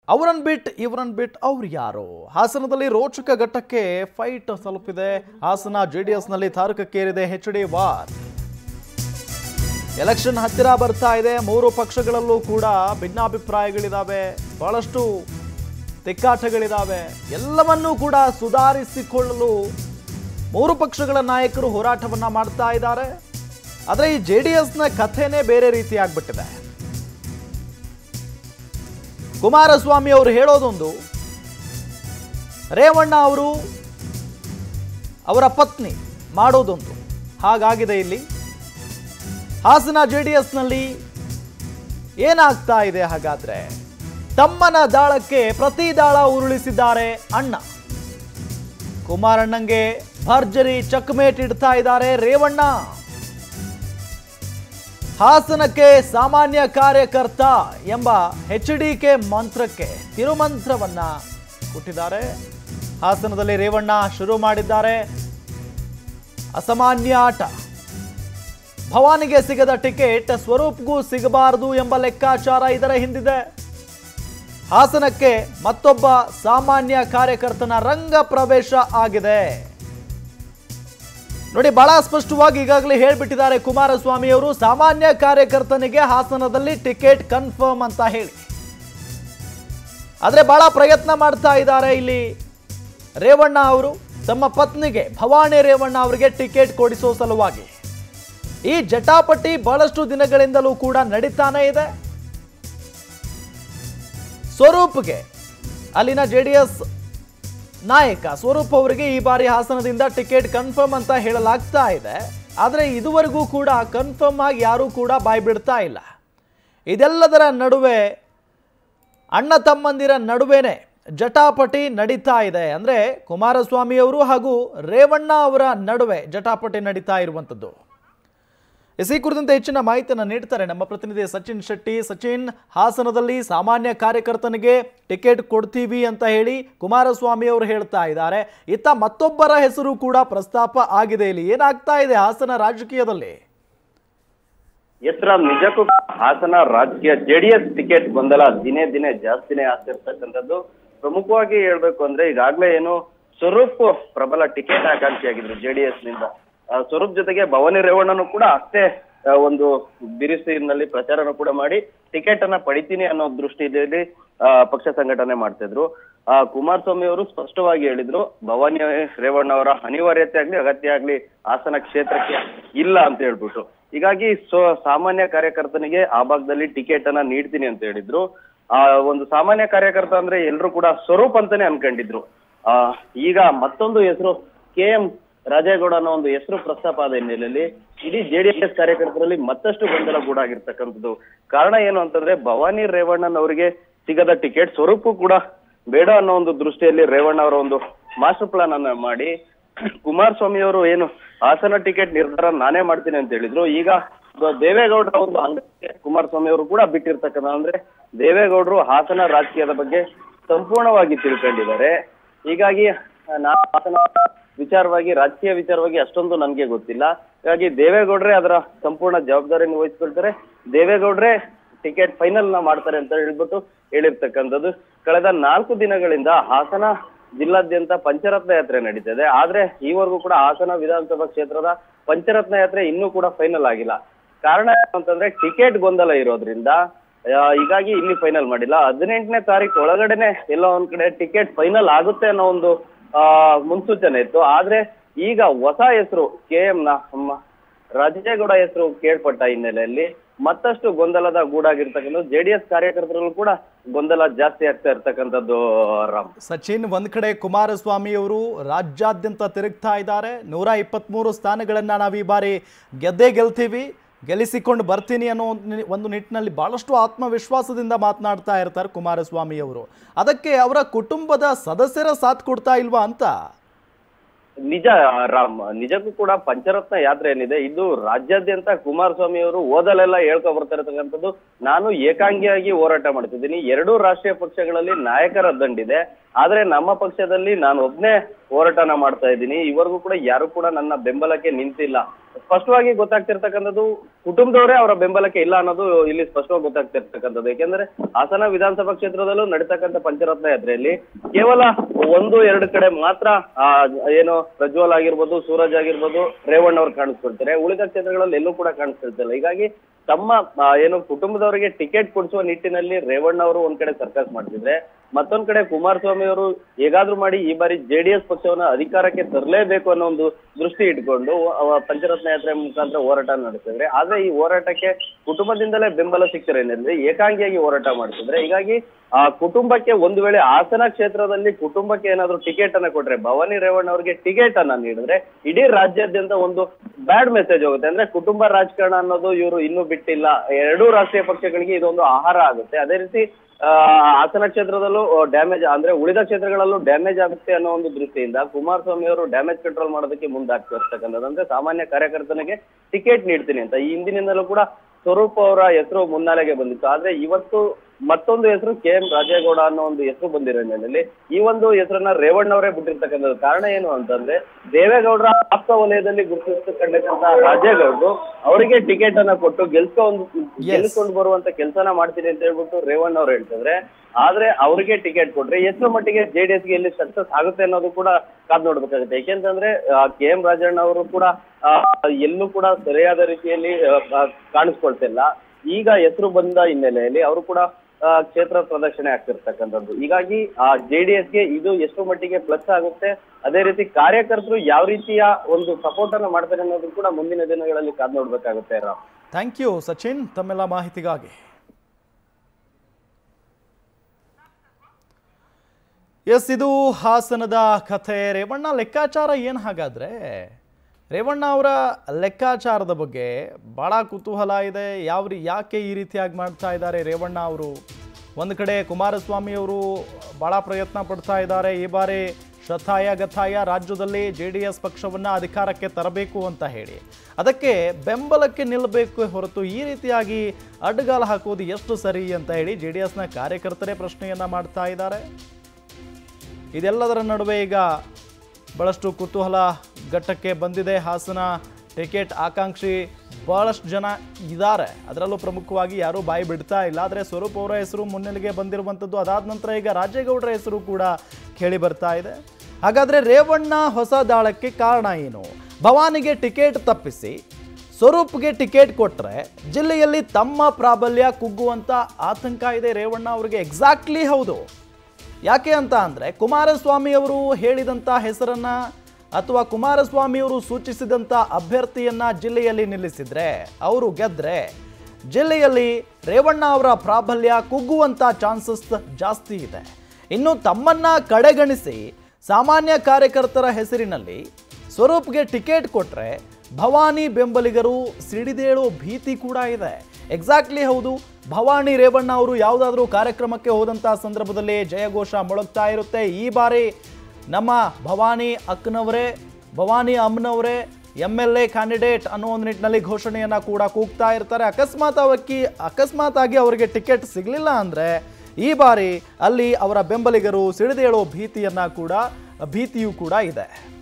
ಅವರನ್ನು ಬಿಟ್ಟು ಇವರನ್ನು ಬಿಟ್ಟು ಅವ್ರು ಯಾರು ಹಾಸನದಲ್ಲಿ ರೋಚಕ ಘಟ್ಟಕ್ಕೆ ಫೈಟ್ ತಲುಪಿದೆ ಹಾಸನ ಜೆ ಡಿ ಎಸ್ನಲ್ಲಿ ತಾರಕಕ್ಕೇರಿದೆ ಎಚ್ ಡಿ ವಾರ್ ಎಲೆಕ್ಷನ್ ಹತ್ತಿರ ಬರ್ತಾ ಇದೆ ಮೂರು ಪಕ್ಷಗಳಲ್ಲೂ ಕೂಡ ಭಿನ್ನಾಭಿಪ್ರಾಯಗಳಿದ್ದಾವೆ ಬಹಳಷ್ಟು ತಿಕ್ಕಾಟಗಳಿದ್ದಾವೆ ಎಲ್ಲವನ್ನೂ ಕೂಡ ಸುಧಾರಿಸಿಕೊಳ್ಳಲು ಮೂರು ಪಕ್ಷಗಳ ನಾಯಕರು ಹೋರಾಟವನ್ನ ಮಾಡ್ತಾ ಇದ್ದಾರೆ ಆದರೆ ಈ ಜೆ ಡಿ ಎಸ್ನ ಕಥೆನೇ ಬೇರೆ ರೀತಿ ಆಗ್ಬಿಟ್ಟಿದೆ ಕುಮಾರಸ್ವಾಮಿ ಅವರು ಹೇಳೋದೊಂದು ರೇವಣ್ಣ ಅವರು ಅವರ ಪತ್ನಿ ಮಾಡೋದೊಂದು ಹಾಗಾಗಿದೆ ಇಲ್ಲಿ ಹಾಸನ ಜೆ ಡಿ ಎಸ್ನಲ್ಲಿ ಏನಾಗ್ತಾ ಇದೆ ಹಾಗಾದ್ರೆ ತಮ್ಮನ ದಾಳಕ್ಕೆ ಪ್ರತಿ ದಾಳ ಉರುಳಿಸಿದ್ದಾರೆ ಅಣ್ಣ ಕುಮಾರಣ್ಣಂಗೆ ಭರ್ಜರಿ ಚಕ್ಮೇಟ್ ಇಡ್ತಾ ಇದ್ದಾರೆ ರೇವಣ್ಣ ಹಾಸನಕ್ಕೆ ಸಾಮಾನ್ಯ ಕಾರ್ಯಕರ್ತ ಎಂಬ ಎಚ್ ಡಿ ಕೆ ಮಂತ್ರಕ್ಕೆ ತಿರುಮಂತ್ರವನ್ನ ಕೊಟ್ಟಿದ್ದಾರೆ ಹಾಸನದಲ್ಲಿ ರೇವಣ್ಣ ಶುರು ಮಾಡಿದ್ದಾರೆ ಅಸಾಮಾನ್ಯ ಆಟ ಭವಾನಿಗೆ ಸಿಗದ ಟಿಕೆಟ್ ಸ್ವರೂಪ್ಗೂ ಸಿಗಬಾರದು ಎಂಬ ಲೆಕ್ಕಾಚಾರ ಇದರ ಹಿಂದಿದೆ ಹಾಸನಕ್ಕೆ ಮತ್ತೊಬ್ಬ ಸಾಮಾನ್ಯ ಕಾರ್ಯಕರ್ತನ ರಂಗ ಪ್ರವೇಶ ಆಗಿದೆ ನೋಡಿ ಬಹಳ ಸ್ಪಷ್ಟವಾಗಿ ಈಗಾಗಲೇ ಹೇಳ್ಬಿಟ್ಟಿದ್ದಾರೆ ಕುಮಾರಸ್ವಾಮಿ ಅವರು ಸಾಮಾನ್ಯ ಕಾರ್ಯಕರ್ತನಿಗೆ ಹಾಸನದಲ್ಲಿ ಟಿಕೆಟ್ ಕನ್ಫರ್ಮ್ ಅಂತ ಹೇಳಿ ಆದ್ರೆ ಬಹಳ ಪ್ರಯತ್ನ ಮಾಡ್ತಾ ಇದ್ದಾರೆ ಇಲ್ಲಿ ರೇವಣ್ಣ ಅವರು ತಮ್ಮ ಪತ್ನಿಗೆ ಭವಾನಿ ರೇವಣ್ಣ ಅವರಿಗೆ ಟಿಕೆಟ್ ಕೊಡಿಸೋ ಸಲುವಾಗಿ ಈ ಜಟಾಪಟಿ ಬಹಳಷ್ಟು ದಿನಗಳಿಂದಲೂ ಕೂಡ ನಡೀತಾನೆ ಇದೆ ಸ್ವರೂಪ್ಗೆ ಅಲ್ಲಿನ ಜೆ ಡಿ ಎಸ್ ನಾಯಕ ಸ್ವರೂಪ್ ಅವರಿಗೆ ಈ ಬಾರಿ ಹಾಸನದಿಂದ ಟಿಕೆಟ್ ಕನ್ಫರ್ಮ್ ಅಂತ ಹೇಳಲಾಗ್ತಾ ಇದೆ ಆದರೆ ಇದುವರೆಗೂ ಕೂಡ ಕನ್ಫರ್ಮ್ ಆಗಿ ಯಾರೂ ಕೂಡ ಬಾಯ್ ಬಿಡ್ತಾ ಇಲ್ಲ ಇದೆಲ್ಲದರ ನಡುವೆ ಅಣ್ಣ ತಮ್ಮಂದಿರ ನಡುವೆನೆ ಜಟಾಪಟಿ ನಡೀತಾ ಇದೆ ಅಂದರೆ ಕುಮಾರಸ್ವಾಮಿ ಅವರು ಹಾಗೂ ರೇವಣ್ಣ ಅವರ ನಡುವೆ ಜಟಾಪಟಿ ನಡೀತಾ ಇರುವಂಥದ್ದು ಎಸ್ ಈ ಕುರಿತಂತೆ ಹೆಚ್ಚಿನ ಮಾಹಿತಿಯನ್ನು ನೀಡ್ತಾರೆ ನಮ್ಮ ಪ್ರತಿನಿಧಿ ಸಚಿನ್ ಶೆಟ್ಟಿ ಸಚಿನ್ ಹಾಸನದಲ್ಲಿ ಸಾಮಾನ್ಯ ಕಾರ್ಯಕರ್ತನಿಗೆ ಟಿಕೆಟ್ ಕೊಡ್ತೀವಿ ಅಂತ ಹೇಳಿ ಕುಮಾರಸ್ವಾಮಿ ಅವರು ಹೇಳ್ತಾ ಇದ್ದಾರೆ ಇತ್ತ ಮತ್ತೊಬ್ಬರ ಹೆಸರು ಕೂಡ ಪ್ರಸ್ತಾಪ ಆಗಿದೆ ಇಲ್ಲಿ ಏನಾಗ್ತಾ ಇದೆ ಹಾಸನ ರಾಜಕೀಯದಲ್ಲಿ ಎತ್ತರ ನಿಜಕ್ಕೂ ಹಾಸನ ರಾಜಕೀಯ ಜೆಡಿಎಸ್ ಟಿಕೆಟ್ ಗೊಂದಲ ದಿನೇ ದಿನೇ ಜಾಸ್ತಿನೇ ಆಗ್ತಿರ್ತಕ್ಕಂಥದ್ದು ಪ್ರಮುಖವಾಗಿ ಹೇಳ್ಬೇಕು ಅಂದ್ರೆ ಈಗಾಗ್ಲೇ ಏನು ಸ್ವರೂಪ್ ಪ್ರಬಲ ಟಿಕೆಟ್ ಆಕಾಂಕ್ಷಿಯಾಗಿದ್ರು ಜೆಡಿಎಸ್ ನಿಂದ ಆ, ಸ್ವರೂಪ್ ಜೊತೆಗೆ ಭವಾನಿ ರೇವಣ್ಣನು ಕೂಡ ಅಷ್ಟೇ ಆ, ಒಂದು ಬಿರುಸಿನಲ್ಲಿ ಪ್ರಚಾರನ ಕೂಡ ಮಾಡಿ ಟಿಕೆಟ್ ಅನ್ನ ಪಡಿತೀನಿ ಅನ್ನೋ ದೃಷ್ಟಿಯಲ್ಲಿ ಆ, ಪಕ್ಷ ಸಂಘಟನೆ ಮಾಡ್ತಿದ್ರು ಆ ಕುಮಾರಸ್ವಾಮಿ ಅವರು ಸ್ಪಷ್ಟವಾಗಿ ಹೇಳಿದ್ರು ಭವಾನಿ ರೇವಣ್ಣ ಅವರ ಅನಿವಾರ್ಯತೆ ಆಗ್ಲಿ ಅಗತ್ಯ ಆಗ್ಲಿ ಹಾಸನ ಕ್ಷೇತ್ರಕ್ಕೆ ಇಲ್ಲ ಅಂತ ಹೇಳ್ಬಿಟ್ಟು ಹೀಗಾಗಿ ಸೊ ಸಾಮಾನ್ಯ ಕಾರ್ಯಕರ್ತನಿಗೆ ಆ ಭಾಗದಲ್ಲಿ ಟಿಕೆಟ್ ಅನ್ನ ನೀಡ್ತೀನಿ ಅಂತ ಹೇಳಿದ್ರು ಆ ಒಂದು ಸಾಮಾನ್ಯ ಕಾರ್ಯಕರ್ತ ಅಂದ್ರೆ ಎಲ್ರು ಕೂಡ ಸ್ವರೂಪ್ ಅಂತಾನೆ ಅನ್ಕೊಂಡಿದ್ರು ಆ ಈಗ ಮತ್ತೊಂದು ಹೆಸರು ಕೆ ಎಂ ರಾಜೇಗೌಡ ಅನ್ನೋ ಒಂದು ಹೆಸರು ಪ್ರಸ್ತಾಪ ಆದ ಹಿನ್ನೆಲೆಯಲ್ಲಿ ಇಡೀ ಜೆಡಿಎಸ್ ಕಾರ್ಯಕರ್ತರಲ್ಲಿ ಮತ್ತಷ್ಟು ಗೊಂದಲ ಕೂಡ ಆಗಿರ್ತಕ್ಕಂಥದ್ದು ಕಾರಣ ಏನು ಅಂತಂದ್ರೆ ಭವಾನಿ ರೇವಣ್ಣನ್ ಅವರಿಗೆ ಸಿಗದ ಟಿಕೆಟ್ ಸ್ವರೂಪು ಕೂಡ ಬೇಡ ಅನ್ನೋ ಒಂದು ದೃಷ್ಟಿಯಲ್ಲಿ ರೇವಣ್ಣ ಅವರ ಒಂದು ಮಾಸ್ಟರ್ ಪ್ಲಾನ್ ಅನ್ನ ಮಾಡಿ ಕುಮಾರಸ್ವಾಮಿ ಅವರು ಏನು ಹಾಸನ ಟಿಕೆಟ್ ನಿರ್ಧಾರ ನಾನೇ ಮಾಡ್ತೀನಿ ಅಂತ ಹೇಳಿದ್ರು ಈಗ ದೇವೇಗೌಡರ ಒಂದು ಅಂಗಕ್ಕೆ ಕುಮಾರಸ್ವಾಮಿ ಅವರು ಕೂಡ ಬಿಟ್ಟಿರ್ತಕ್ಕಂಥ ಅಂದ್ರೆ ದೇವೇಗೌಡರು ಹಾಸನ ರಾಜಕೀಯದ ಬಗ್ಗೆ ಸಂಪೂರ್ಣವಾಗಿ ತಿಳ್ಕೊಂಡಿದ್ದಾರೆ ಹೀಗಾಗಿ ನಾನು ಹಾಸನ ವಿಚಾರವಾಗಿ ರಾಜಕೀಯ ವಿಚಾರವಾಗಿ ಅಷ್ಟೊಂದು ನನ್ಗೆ ಗೊತ್ತಿಲ್ಲ ಹೀಗಾಗಿ ದೇವೇಗೌಡ್ರೆ ಅದರ ಸಂಪೂರ್ಣ ಜವಾಬ್ದಾರಿಯನ್ನು ವಹಿಸ್ಕೊಳ್ತಾರೆ ದೇವೇಗೌಡ್ರೆ ಟಿಕೆಟ್ ಫೈನಲ್ ನ ಮಾಡ್ತಾರೆ ಅಂತ ಹೇಳ್ಬಿಟ್ಟು ಹೇಳಿರ್ತಕ್ಕಂಥದ್ದು ಕಳೆದ ನಾಲ್ಕು ದಿನಗಳಿಂದ ಹಾಸನ ಜಿಲ್ಲಾದ್ಯಂತ ಪಂಚರತ್ನ ಯಾತ್ರೆ ನಡೀತಿದೆ ಆದ್ರೆ ಈವರೆಗೂ ಕೂಡ ಹಾಸನ ವಿಧಾನಸಭಾ ಕ್ಷೇತ್ರದ ಪಂಚರತ್ನ ಯಾತ್ರೆ ಇನ್ನೂ ಕೂಡ ಫೈನಲ್ ಆಗಿಲ್ಲ ಕಾರಣ ಏನು ಅಂತಂದ್ರೆ ಟಿಕೆಟ್ ಗೊಂದಲ ಇರೋದ್ರಿಂದ ಆ, ಹೀಗಾಗಿ ಇಲ್ಲಿ ಫೈನಲ್ ಮಾಡಿಲ್ಲ ಹದಿನೆಂಟನೇ ತಾರೀಕು ಒಳಗಡೆನೆ ಎಲ್ಲೋ ಒಂದ್ ಕಡೆ ಟಿಕೆಟ್ ಫೈನಲ್ ಆಗುತ್ತೆ ಅನ್ನೋ ಒಂದು ಆ ಮುನ್ಸೂಚನೆ ಇತ್ತು ಆದ್ರೆ ಈಗ ಹೊಸ ಹೆಸರು ಕೆ ಎಂ ನಮ್ಮ ರಾಜೇಗೌಡ ಹೆಸರು ಕೇಳ್ಪಟ್ಟ ಹಿನ್ನೆಲೆಯಲ್ಲಿ ಮತ್ತಷ್ಟು ಗೊಂದಲದ ಗೂಡಾಗಿರ್ತಕ್ಕಂಥ ಜೆಡಿಎಸ್ ಕಾರ್ಯಕರ್ತರಲ್ಲೂ ಕೂಡ ಗೊಂದಲ ಜಾಸ್ತಿ ಆಗ್ತಾ ಇರ್ತಕ್ಕಂಥದ್ದು ರಾಮ್ ಸಚಿನ್ ಒಂದ್ ಕಡೆ ಕುಮಾರಸ್ವಾಮಿ ಅವರು ರಾಜ್ಯಾದ್ಯಂತ ತಿರುಗ್ತಾ ಇದ್ದಾರೆ ನೂರ ಇಪ್ಪತ್ತ್ಮೂರು ಸ್ಥಾನಗಳನ್ನ ನಾವು ಈ ಬಾರಿ ಗೆದ್ದೇ ಗೆಲ್ತೀವಿ ಗೆಲ್ಲಿಸಿಕೊಂಡು ಬರ್ತೀನಿ ಅನ್ನೋ ಒಂದು ನಿ- ಒಂದು ನಿಟ್ಟಿನಲ್ಲಿ ಬಹಳಷ್ಟು ಆತ್ಮವಿಶ್ವಾಸದಿಂದ ಮಾತನಾಡ್ತಾ ಇರ್ತಾರೆ ಕುಮಾರಸ್ವಾಮಿ ಅವರು ಅದಕ್ಕೆ ಅವರ ಕುಟುಂಬದ ಸದಸ್ಯರ ಸಾಥ್ ಕೊಡ್ತಾ ಇಲ್ವಾ ಅಂತ ನಿಜ ರಾಮ್ ನಿಜಕ್ಕೂ ಕೂಡ ಪಂಚರತ್ನ ಯಾತ್ರೆ ಏನಿದೆ ಇದು ರಾಜ್ಯಾದ್ಯಂತ ಕುಮಾರಸ್ವಾಮಿ ಅವರು ಓದಲೆಲ್ಲ ಹೇಳ್ಕೊ ಬರ್ತಾ ಇರತಕ್ಕಂಥದ್ದು ನಾನು ಏಕಾಂಗಿಯಾಗಿ ಹೋರಾಟ ಮಾಡ್ತಿದ್ದೀನಿ ಎರಡೂ ರಾಷ್ಟ್ರೀಯ ಪಕ್ಷಗಳಲ್ಲಿ ನಾಯಕರ ದಂಡಿದೆ ಆದ್ರೆ ನಮ್ಮ ಪಕ್ಷದಲ್ಲಿ ನಾನು ಒಬ್ನೇ ಹೋರಾಟನ ಮಾಡ್ತಾ ಇದ್ದೀನಿ ಇವರೆಗೂ ಕೂಡ ಯಾರು ಕೂಡ ನನ್ನ ಬೆಂಬಲಕ್ಕೆ ನಿಂತಿಲ್ಲ ಸ್ಪಷ್ಟವಾಗಿ ಗೊತ್ತಾಗ್ತಿರ್ತಕ್ಕಂಥದ್ದು ಕುಟುಂಬದವರೇ ಅವರ ಬೆಂಬಲಕ್ಕೆ ಇಲ್ಲ ಅನ್ನೋದು ಇಲ್ಲಿ ಸ್ಪಷ್ಟವಾಗಿ ಗೊತ್ತಾಗ್ತಿರ್ತಕ್ಕಂಥದ್ದು ಯಾಕೆಂದ್ರೆ ಹಾಸನ ವಿಧಾನಸಭಾ ಕ್ಷೇತ್ರದಲ್ಲೂ ನಡೀತಕ್ಕಂಥ ಪಂಚರತ್ನ ಯಾತ್ರೆಯಲ್ಲಿ ಕೇವಲ ಒಂದು ಎರಡು ಕಡೆ ಮಾತ್ರ ಆ ಏನು ಪ್ರಜ್ವಲ್ ಆಗಿರ್ಬೋದು ಸೂರಜ್ ಆಗಿರ್ಬೋದು ರೇವಣ್ಣ ಅವ್ರು ಕಾಣಿಸ್ಕೊಳ್ತಾರೆ ಉಳಿದ ಕ್ಷೇತ್ರಗಳಲ್ಲಿ ಎಲ್ಲೂ ಕೂಡ ಕಾಣಿಸ್ಕೊಳ್ತಿಲ್ಲ ಹೀಗಾಗಿ ತಮ್ಮ ಆ, ಏನು ಕುಟುಂಬದವರಿಗೆ ಟಿಕೆಟ್ ಕೊಡಿಸುವ ನಿಟ್ಟಿನಲ್ಲಿ ರೇವಣ್ಣ ಅವರು ಒಂದ್ ಕಡೆ ಸರ್ಕಸ್ ಮಾಡ್ತಿದ್ರೆ ಮತ್ತೊಂದ್ ಕಡೆ ಕುಮಾರಸ್ವಾಮಿ ಅವರು ಹೇಗಾದ್ರೂ ಮಾಡಿ ಈ ಬಾರಿ ಜೆಡಿಎಸ್ ಪಕ್ಷವನ್ನ ಅಧಿಕಾರಕ್ಕೆ ತರಲೇಬೇಕು ಅನ್ನೋ ಒಂದು ದೃಷ್ಟಿ ಇಟ್ಕೊಂಡು ಅವ ಪಂಚರತ್ನ ಯಾತ್ರೆ ಮುಖಾಂತರ ಹೋರಾಟ ನಡೆಸಿದ್ರೆ ಆದ್ರೆ ಈ ಹೋರಾಟಕ್ಕೆ ಕುಟುಂಬದಿಂದಲೇ ಬೆಂಬಲ ಸಿಗ್ತಿರೇನೆಂದ್ರೆ ಏಕಾಂಗಿಯಾಗಿ ಹೋರಾಟ ಮಾಡ್ತಿದ್ರೆ ಹೀಗಾಗಿ ಆ ಕುಟುಂಬಕ್ಕೆ ಒಂದು ವೇಳೆ ಹಾಸನ ಕ್ಷೇತ್ರದಲ್ಲಿ ಕುಟುಂಬಕ್ಕೆ ಏನಾದ್ರು ಟಿಕೆಟ್ ಅನ್ನ ಕೊಟ್ರೆ ಭವಾನಿ ರೇವಣ್ಣ ಅವರಿಗೆ ಟಿಕೆಟ್ ಅನ್ನ ನೀಡಿದ್ರೆ ಇಡೀ ರಾಜ್ಯಾದ್ಯಂತ ಒಂದು ಬ್ಯಾಡ್ ಮೆಸೇಜ್ ಹೋಗುತ್ತೆ ಅಂದ್ರೆ ಕುಟುಂಬ ರಾಜಕಾರಣ ಅನ್ನೋದು ಇವರು ಇನ್ನೂ ಬಿಟ್ಟಿಲ್ಲ ಎರಡೂ ರಾಷ್ಟ್ರೀಯ ಪಕ್ಷಗಳಿಗೆ ಇದೊಂದು ಆಹಾರ ಆಗುತ್ತೆ ಅದೇ ರೀತಿ ಆ, ಹಾಸನ ಕ್ಷೇತ್ರದಲ್ಲೂ ಡ್ಯಾಮೇಜ್ ಅಂದ್ರೆ ಉಳಿದ ಕ್ಷೇತ್ರಗಳಲ್ಲೂ ಡ್ಯಾಮೇಜ್ ಆಗುತ್ತೆ ಅನ್ನೋ ಒಂದು ದೃಷ್ಟಿಯಿಂದ ಕುಮಾರಸ್ವಾಮಿ ಅವರು ಡ್ಯಾಮೇಜ್ ಕಂಟ್ರೋಲ್ ಮಾಡೋದಕ್ಕೆ ಮುಂದಾಗ್ತಿರ್ತಕ್ಕಂಥದ್ದು ಅಂದ್ರೆ ಸಾಮಾನ್ಯ ಕಾರ್ಯಕರ್ತನಿಗೆ ಟಿಕೆಟ್ ನೀಡ್ತೀನಿ ಅಂತ ಈ ಹಿಂದಿನಿಂದಲೂ ಕೂಡ ಸ್ವರೂಪ್ ಅವರ ಹೆಸರು ಮುನ್ನೆಲೆಗೆ ಬಂದಿತ್ತು ಆದ್ರೆ ಇವತ್ತು ಮತ್ತೊಂದು ಹೆಸರು ಕೆ ಎಂ ರಾಜೇಗೌಡ ಅನ್ನೋ ಒಂದು ಹೆಸರು ಬಂದಿರೋ ಹಿನ್ನೆಲೆಯಲ್ಲಿ ಈ ಒಂದು ಹೆಸರನ್ನ ರೇವಣ್ಣ ಅವರೇ ಬಿಟ್ಟಿರ್ತಕ್ಕಂಥದ್ದು ಕಾರಣ ಏನು ಅಂತಂದ್ರೆ ದೇವೇಗೌಡರ ಆಪ್ತ ವಲಯದಲ್ಲಿ ಗುರುತಿಸ್ತಕ್ಕಂಥ ರಾಜೇಗೌಡರು ಅವರಿಗೆ ಟಿಕೆಟ್ ಅನ್ನ ಕೊಟ್ಟು ಗೆಲ್ಸ್ಕೊಂಡು ಗೆಲ್ಸ್ಕೊಂಡು ಬರುವಂತ ಕೆಲಸನ ಮಾಡ್ತೀನಿ ಅಂತ ಹೇಳ್ಬಿಟ್ಟು ರೇವಣ್ಣ ಅವ್ರು ಹೇಳ್ತಿದ್ರೆ ಆದ್ರೆ ಅವರಿಗೆ ಟಿಕೆಟ್ ಕೊಟ್ರೆ ಎಷ್ಟು ಮಟ್ಟಿಗೆ ಜೆಡಿಎಸ್ ಗೆ ಎಲ್ಲಿ ಸಕ್ಸಸ್ ಆಗುತ್ತೆ ಅನ್ನೋದು ಕೂಡ ಕಾದ್ ನೋಡ್ಬೇಕಾಗುತ್ತೆ ಯಾಕೆಂತಂದ್ರೆ ಕೆ ಎಂ ರಾಜಣ್ಣ ಅವರು ಕೂಡ ಆ, ಎಲ್ಲೂ ಕೂಡ ಸರಿಯಾದ ರೀತಿಯಲ್ಲಿ ಆ, ಆ, ಕಾಣಿಸ್ಕೊಳ್ತಿಲ್ಲ ಈಗ ಹೆಸರು ಬಂದ ಹಿನ್ನೆಲೆಯಲ್ಲಿ ಅವರು ಕೂಡ ಆ, ಕ್ಷೇತ್ರ ಪ್ರದರ್ಶನ ಆಗ್ತಿರ್ತಕ್ಕಂಥದ್ದು ಹೀಗಾಗಿ ಆ ಜೆಡಿಎಸ್ ಗೆ ಇದು ಎಷ್ಟು ಮಟ್ಟಿಗೆ ಪ್ಲಸ್ ಆಗುತ್ತೆ ಅದೇ ರೀತಿ ಕಾರ್ಯಕರ್ತರು ಯಾವ ರೀತಿಯ ಒಂದು ಸಪೋರ್ಟ್ ಅನ್ನ ಮಾಡ್ತಾರೆ ಅನ್ನೋದು ಕೂಡ ಮುಂದಿನ ದಿನಗಳಲ್ಲಿ ಕಾದ್ ನೋಡ್ಬೇಕಾಗುತ್ತೆ ರಾಮ್ ಥ್ಯಾಂಕ್ ಯು ಸಚಿನ್ ತಮ್ಮೆಲ್ಲ ಮಾಹಿತಿಗಾಗಿ ಎಸ್ ಇದು ಹಾಸನದ ಕಥೆ ರೇವಣ್ಣ ಲೆಕ್ಕಾಚಾರ ಏನು ಹಾಗಾದ್ರೆ ರೇವಣ್ಣ ಅವರ ಲೆಕ್ಕಾಚಾರದ ಬಗ್ಗೆ ಭಾಳ ಕುತೂಹಲ ಇದೆ ಯಾವ ರೀ ಯಾಕೆ ಈ ರೀತಿಯಾಗಿ ಮಾಡ್ತಾ ಇದ್ದಾರೆ ರೇವಣ್ಣ ಅವರು ಒಂದು ಕಡೆ ಕುಮಾರಸ್ವಾಮಿ ಅವರು ಭಾಳ ಪ್ರಯತ್ನ ಪಡ್ತಾ ಇದ್ದಾರೆ ಈ ಬಾರಿ ಶತಾಯ ಗತಾಯ ರಾಜ್ಯದಲ್ಲಿ ಜೆ ಡಿ ಎಸ್ ಪಕ್ಷವನ್ನು ಅಧಿಕಾರಕ್ಕೆ ತರಬೇಕು ಅಂತ ಹೇಳಿ ಅದಕ್ಕೆ ಬೆಂಬಲಕ್ಕೆ ನಿಲ್ಲಬೇಕು ಹೊರತು ಈ ರೀತಿಯಾಗಿ ಅಡ್ಡಗಾಲ ಹಾಕೋದು ಎಷ್ಟು ಸರಿ ಅಂತ ಹೇಳಿ ಜೆ ಡಿ ಎಸ್ನ ಕಾರ್ಯಕರ್ತರೇ ಪ್ರಶ್ನೆಯನ್ನು ಮಾಡ್ತಾ ಇದ್ದಾರೆ ಇದೆಲ್ಲದರ ನಡುವೆ ಈಗ ಭಾಳಷ್ಟು ಕುತೂಹಲ ಘಟ್ಟಕ್ಕೆ ಬಂದಿದೆ ಹಾಸನ ಟಿಕೆಟ್ ಆಕಾಂಕ್ಷಿ ಭಾಳಷ್ಟು ಜನ ಇದ್ದಾರೆ ಅದರಲ್ಲೂ ಪ್ರಮುಖವಾಗಿ ಯಾರೂ ಬಾಯಿ ಬಿಡ್ತಾ ಇಲ್ಲ ಆದರೆ ಸ್ವರೂಪ್ ಅವರ ಹೆಸರು ಮುನ್ನೆಲೆಗೆ ಬಂದಿರುವಂಥದ್ದು ಅದಾದ ನಂತರ ಈಗ ರಾಜೇಗೌಡರ ಹೆಸರು ಕೂಡ ಕೇಳಿ ಬರ್ತಾ ಇದೆ ಹಾಗಾದರೆ ರೇವಣ್ಣ ಹೊಸ ದಾಳಕ್ಕೆ ಕಾರಣ ಏನು ಭವಾನಿಗೆ ಟಿಕೆಟ್ ತಪ್ಪಿಸಿ ಸ್ವರೂಪ್ಗೆ ಟಿಕೆಟ್ ಕೊಟ್ಟರೆ ಜಿಲ್ಲೆಯಲ್ಲಿ ತಮ್ಮ ಪ್ರಾಬಲ್ಯ ಕುಗ್ಗುವಂಥ ಆತಂಕ ಇದೆ ರೇವಣ್ಣ ಅವರಿಗೆ ಎಕ್ಸಾಕ್ಟ್ಲಿ ಹೌದು ಯಾಕೆ ಅಂತ ಅಂದರೆ ಕುಮಾರಸ್ವಾಮಿ ಅವರು ಹೇಳಿದಂಥ ಹೆಸರನ್ನ ಅಥವಾ ಕುಮಾರಸ್ವಾಮಿ ಅವರು ಸೂಚಿಸಿದಂಥ ಅಭ್ಯರ್ಥಿಯನ್ನ ಜಿಲ್ಲೆಯಲ್ಲಿ ನಿಲ್ಲಿಸಿದ್ರೆ ಅವರು ಗೆದ್ರೆ ಜಿಲ್ಲೆಯಲ್ಲಿ ರೇವಣ್ಣ ಅವರ ಪ್ರಾಬಲ್ಯ ಕುಗ್ಗುವಂಥ ಚಾನ್ಸಸ್ ಜಾಸ್ತಿ ಇದೆ ಇನ್ನು ತಮ್ಮನ್ನ ಕಡೆಗಣಿಸಿ ಸಾಮಾನ್ಯ ಕಾರ್ಯಕರ್ತರ ಹೆಸರಿನಲ್ಲಿ ಸ್ವರೂಪ್ಗೆ ಟಿಕೆಟ್ ಕೊಟ್ಟರೆ ಭವಾನಿ ಬೆಂಬಲಿಗರು ಸಿಡಿದೇಳೋ ಭೀತಿ ಕೂಡ ಇದೆ ಎಕ್ಸಾಕ್ಟ್ಲಿ ಹೌದು ಭವಾನಿ ರೇವಣ್ಣ ಅವರು ಯಾವುದಾದ್ರೂ ಕಾರ್ಯಕ್ರಮಕ್ಕೆ ಹೋದಂಥ ಸಂದರ್ಭದಲ್ಲಿ ಜಯಘೋಷ ಮೊಳಗ್ತಾ ಇರುತ್ತೆ ಈ ಬಾರಿ ನಮ್ಮ ಭವಾನಿ ಅಕ್ಕನವರೇ ಭವಾನಿ ಅಮ್ಮನವರೇ ಎಮ್ ಎಲ್ ಎ ಕ್ಯಾಂಡಿಡೇಟ್ ಅನ್ನೋ ಒಂದು ನಿಟ್ಟಿನಲ್ಲಿ ಘೋಷಣೆಯನ್ನು ಕೂಡ ಕೂಗ್ತಾ ಇರ್ತಾರೆ ಅಕಸ್ಮಾತ್ ಅವಕ್ಕೆ ಅಕಸ್ಮಾತ್ ಆಗಿ ಅವರಿಗೆ ಟಿಕೆಟ್ ಸಿಗಲಿಲ್ಲ ಅಂದರೆ ಈ ಬಾರಿ ಅಲ್ಲಿ ಅವರ ಬೆಂಬಲಿಗರು ಸಿಡಿದೇಳೋ ಭೀತಿಯನ್ನ ಕೂಡ ಭೀತಿಯೂ ಕೂಡ ಇದೆ